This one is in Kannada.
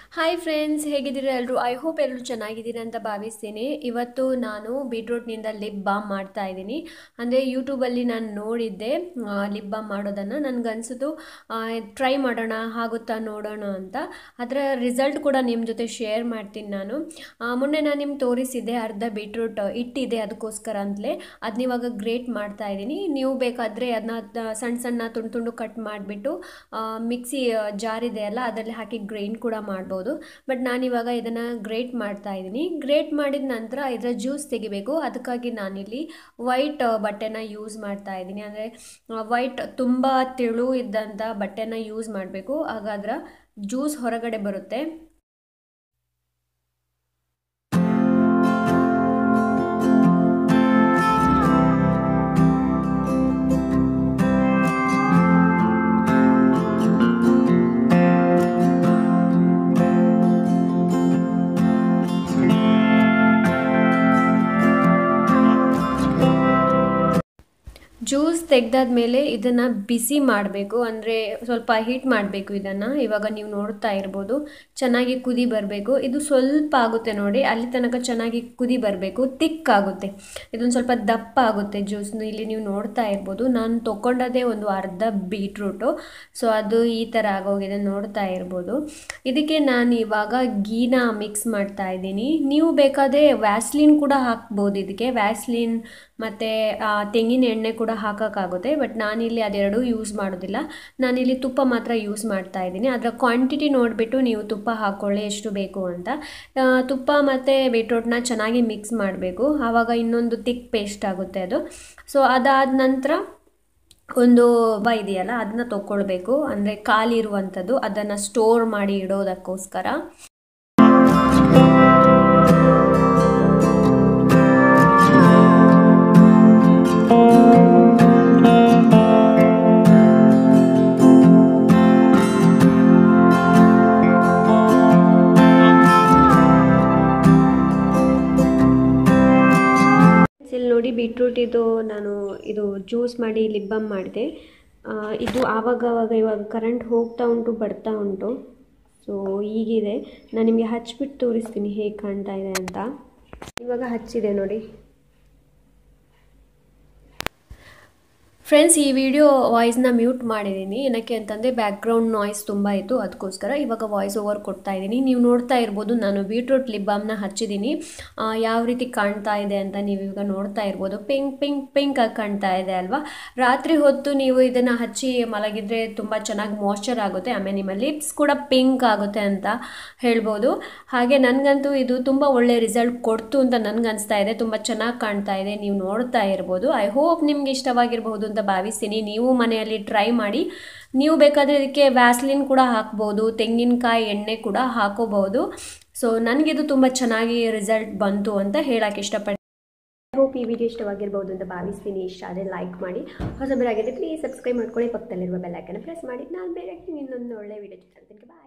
ಹಾಯ್ ಫ್ರೆಂಡ್ಸ್ ಹೇಗಿದ್ದೀರಾ ಎಲ್ಲರೂ ಐ ಹೋಪ್ ಎಲ್ಲರೂ ಚೆನ್ನಾಗಿದ್ದೀರಾ ಅಂತ ಭಾವಿಸ್ತೀನಿ ಇವತ್ತು ನಾನು ಬೀಟ್ರೂಟ್ನಿಂದ ಲಿಪ್ ಬಾಮ್ ಮಾಡ್ತಾ ಇದ್ದೀನಿ ಅಂದರೆ ಯೂಟ್ಯೂಬಲ್ಲಿ ನಾನು ನೋಡಿದ್ದೆ ಲಿಪ್ ಬಾಮ್ ಮಾಡೋದನ್ನು ನನಗನ್ಸಿತು ಟ್ರೈ ಮಾಡೋಣ ಆಗುತ್ತಾ ನೋಡೋಣ ಅಂತ ಅದರ ರಿಸಲ್ಟ್ ಕೂಡ ನಿಮ್ಮ ಜೊತೆ ಶೇರ್ ಮಾಡ್ತೀನಿ ನಾನು ಆ, ಮೊನ್ನೆ ನಾನು ನಿಮ್ಗೆ ತೋರಿಸಿದ್ದೆ ಅರ್ಧ ಬೀಟ್ರೂಟ್ ಇಟ್ಟಿದೆ ಅದಕ್ಕೋಸ್ಕರ ಅಂತಲೇ ಅದನ್ನ ಇವಾಗ ಗ್ರೇಟ್ ಮಾಡ್ತಾ ಇದ್ದೀನಿ ನೀವು ಬೇಕಾದರೆ ಅದನ್ನ ಸಣ್ಣ ಸಣ್ಣ ತುಂಡು ತುಂಡು ಕಟ್ ಮಾಡಿಬಿಟ್ಟು ಮಿಕ್ಸಿ ಜಾರ್ ಇದೆ ಅಲ್ಲ ಅದರಲ್ಲಿ ಹಾಕಿ ಗ್ರೈಂಡ್ ಕೂಡ ಮಾಡ್ಬೋದು ಬಟ್ ನಾನಿವಾಗ ಇದನ್ನು ಗ್ರೇಟ್ ಮಾಡ್ತಾ ಇದ್ದೀನಿ ಗ್ರೇಟ್ ಮಾಡಿದ ನಂತರ ಇದರ ಜ್ಯೂಸ್ ತೆಗಿಬೇಕು ಅದಕ್ಕಾಗಿ ನಾನಿಲ್ಲಿ ವೈಟ್ ಬಟ್ಟೆನ ಯೂಸ್ ಮಾಡ್ತಾ ಇದ್ದೀನಿ ಅಂದರೆ ವೈಟ್ ತುಂಬ ತೆಳು ಇದ್ದಂಥ ಬಟ್ಟೆನ ಯೂಸ್ ಮಾಡಬೇಕು ಆಗ ಅದರ ಜ್ಯೂಸ್ ಹೊರಗಡೆ ಬರುತ್ತೆ ಜ್ಯೂಸ್ ತೆಗ್ದಾದ್ಮೇಲೆ ಇದನ್ನು ಬಿಸಿ ಮಾಡಬೇಕು ಅಂದರೆ ಸ್ವಲ್ಪ ಹೀಟ್ ಮಾಡಬೇಕು ಇದನ್ನು ಇವಾಗ ನೀವು ನೋಡ್ತಾ ಇರ್ಬೋದು ಚೆನ್ನಾಗಿ ಕುದಿ ಬರಬೇಕು ಇದು ಸ್ವಲ್ಪ ಆಗುತ್ತೆ ನೋಡಿ ಅಲ್ಲಿ ತನಕ ಚೆನ್ನಾಗಿ ಕುದಿ ಬರಬೇಕು ತಿಕ್ ಆಗುತ್ತೆ ಇದೊಂದು ಸ್ವಲ್ಪ ದಪ್ಪ ಆಗುತ್ತೆ ಜ್ಯೂಸ್ನ ಇಲ್ಲಿ ನೀವು ನೋಡ್ತಾ ಇರ್ಬೋದು ನಾನು ತೊಗೊಂಡದೇ ಒಂದು ಅರ್ಧ ಬೀಟ್ರೂಟು ಸೊ ಅದು ಈ ಥರ ಆಗೋಗಿದೆ ನೋಡ್ತಾ ಇರ್ಬೋದು ಇದಕ್ಕೆ ನಾನು ಇವಾಗ ಗೀನ ಮಿಕ್ಸ್ ಮಾಡ್ತಾ ಇದ್ದೀನಿ ನೀವು ಬೇಕಾದರೆ ವ್ಯಾಸ್ಲಿನ್ ಕೂಡ ಹಾಕ್ಬೋದು ಇದಕ್ಕೆ ವ್ಯಾಸ್ಲಿನ್ ಮತ್ತು ತೆಂಗಿನ ಎಣ್ಣೆ ಕೂಡ ಹಾಕೋಕ್ಕಾಗುತ್ತೆ ಬಟ್ ನಾನಿಲ್ಲಿ ಅದೆರಡೂ ಯೂಸ್ ಮಾಡೋದಿಲ್ಲ ನಾನಿಲ್ಲಿ ತುಪ್ಪ ಮಾತ್ರ ಯೂಸ್ ಮಾಡ್ತಾ ಇದ್ದೀನಿ ಅದರ ಕ್ವಾಂಟಿಟಿ ನೋಡಿಬಿಟ್ಟು ನೀವು ತುಪ್ಪ ಹಾಕ್ಕೊಳ್ಳಿ ಎಷ್ಟು ಬೇಕು ಅಂತ ಆ, ತುಪ್ಪ ಮತ್ತು ಬೀಟ್ರೋಟ್ನ ಚೆನ್ನಾಗಿ ಮಿಕ್ಸ್ ಮಾಡಬೇಕು ಆವಾಗ ಇನ್ನೊಂದು ತಿಕ್ ಪೇಸ್ಟ್ ಆಗುತ್ತೆ ಅದು ಸೊ ಅದಾದ ನಂತರ ಒಂದು ಬ ಇದೆಯಲ್ಲ ಅದನ್ನ ತೊಗೊಳ್ಬೇಕು ಅಂದರೆ ಖಾಲಿರುವಂಥದ್ದು ಅದನ್ನು ಸ್ಟೋರ್ ಮಾಡಿ ಇಡೋದಕ್ಕೋಸ್ಕರ ಇಲ್ಲಿ ನೋಡಿ ಬೀಟ್ರೂಟ್ ಇದು ನಾನು ಇದು ಜ್ಯೂಸ್ ಮಾಡಿ ಲಿಪ್ ಬಾಮ್ ಮಾಡಿದೆ ಆ, ಇದು ಆವಾಗ ಆವಾಗ ಇವಾಗ ಕರೆಂಟ್ ಹೋಗ್ತಾ ಉಂಟು ಬರ್ತಾ ಉಂಟು ಸೊ ಈಗಿದೆ ನಾನು ನಿಮಗೆ ಹಚ್ಬಿಟ್ಟು ತೋರಿಸ್ತೀನಿ ಹೇಗೆ ಕಾಣ್ತಾ ಇದೆ ಅಂತ ಇವಾಗ ಹಚ್ಚಿದೆ ನೋಡಿ ಫ್ರೆಂಡ್ಸ್ ಈ ವಿಡಿಯೋ ವಾಯ್ಸ್ನ ಮ್ಯೂಟ್ ಮಾಡಿದ್ದೀನಿ ಏನಕ್ಕೆ ಅಂತಂದರೆ ಬ್ಯಾಕ್ಗ್ರೌಂಡ್ ನಾಯ್ಸ್ ತುಂಬ ಇತ್ತು ಅದಕ್ಕೋಸ್ಕರ ಇವಾಗ ವಾಯ್ಸ್ ಓವರ್ ಕೊಡ್ತಾ ಇದ್ದೀನಿ ನೀವು ನೋಡ್ತಾ ಇರ್ಬೋದು ನಾನು ಬೀಟ್ರೂಟ್ ಲಿಪ್ ಬಾಮ್ನ ಹಚ್ಚಿದ್ದೀನಿ ಆ, ಯಾವ ರೀತಿ ಕಾಣ್ತಾ ಇದೆ ಅಂತ ನೀವು ಇವಾಗ ನೋಡ್ತಾ ಇರ್ಬೋದು ಪಿಂಕ್ ಪಿಂಕ್ ಪಿಂಕ್ ಆಗಿ ಕಾಣ್ತಾ ಇದೆ ಅಲ್ವಾ ರಾತ್ರಿ ಹೊತ್ತು ನೀವು ಇದನ್ನು ಹಚ್ಚಿ ಮಲಗಿದ್ರೆ ತುಂಬ ಚೆನ್ನಾಗಿ ಮಾಯ್ಶ್ಚರ್ ಆಗುತ್ತೆ ಆಮೇಲೆ ನಿಮ್ಮ ಲಿಪ್ಸ್ ಕೂಡ ಪಿಂಕ್ ಆಗುತ್ತೆ ಅಂತ ಹೇಳ್ಬೋದು ಹಾಗೆ ನನಗಂತೂ ಇದು ತುಂಬ ಒಳ್ಳೆ ರಿಸಲ್ಟ್ ಕೊಡ್ತು ಅಂತ ನನಗನ್ಸ್ತಾ ಇದೆ ತುಂಬ ಚೆನ್ನಾಗಿ ಕಾಣ್ತಾ ಇದೆ ನೀವು ನೋಡ್ತಾ ಇರ್ಬೋದು ಐ ಹೋಪ್ ನಿಮ್ಗೆ ಇಷ್ಟವಾಗಿರ್ಬೋದು ಅಂತ ಭಾವಿಸ್ತೀನಿ ನೀವು ಮನೆಯಲ್ಲಿ ಟ್ರೈ ಮಾಡಿ ನೀವು ಬೇಕಾದರೆ ಇದಕ್ಕೆ ವ್ಯಾಸ್ಲಿನ್ ಕೂಡ ಹಾಕ್ಬೋದು ತೆಂಗಿನಕಾಯಿ ಎಣ್ಣೆ ಕೂಡ ಹಾಕೋಬಹುದು ಸೊ ನನಗಿದು ತುಂಬ ಚೆನ್ನಾಗಿ ರಿಸಲ್ಟ್ ಬಂತು ಅಂತ ಹೇಳಕ್ಕೆ ಇಷ್ಟಪಡ್ತೀನಿ ಐ ಹೋಪ್ ಈ ವಿಡಿಯೋ ಇಷ್ಟವಾಗಿರ್ಬೋದು ಅಂತ ಭಾವಿಸ್ತೀನಿ ಇಷ್ಟ ಆದರೆ ಲೈಕ್ ಮಾಡಿ ಹೊಸಬರಾಗಿದ್ದರೆ ಪ್ಲೀಸ್ ಸಬ್ಸ್ಕ್ರೈಬ್ ಮಾಡ್ಕೊಳ್ಳಿ ಪಕ್ಕದಲ್ಲಿರುವ ಬೆಲ್ಲೈಕನ್ನು ಪ್ರೆಸ್ ಮಾಡಿ ನಾನು ಬೇರೆ ಇನ್ನೊಂದು ಒಳ್ಳೆ ವಿಡಿಯೋ ಚಿತ್ರ ಬಾಯ್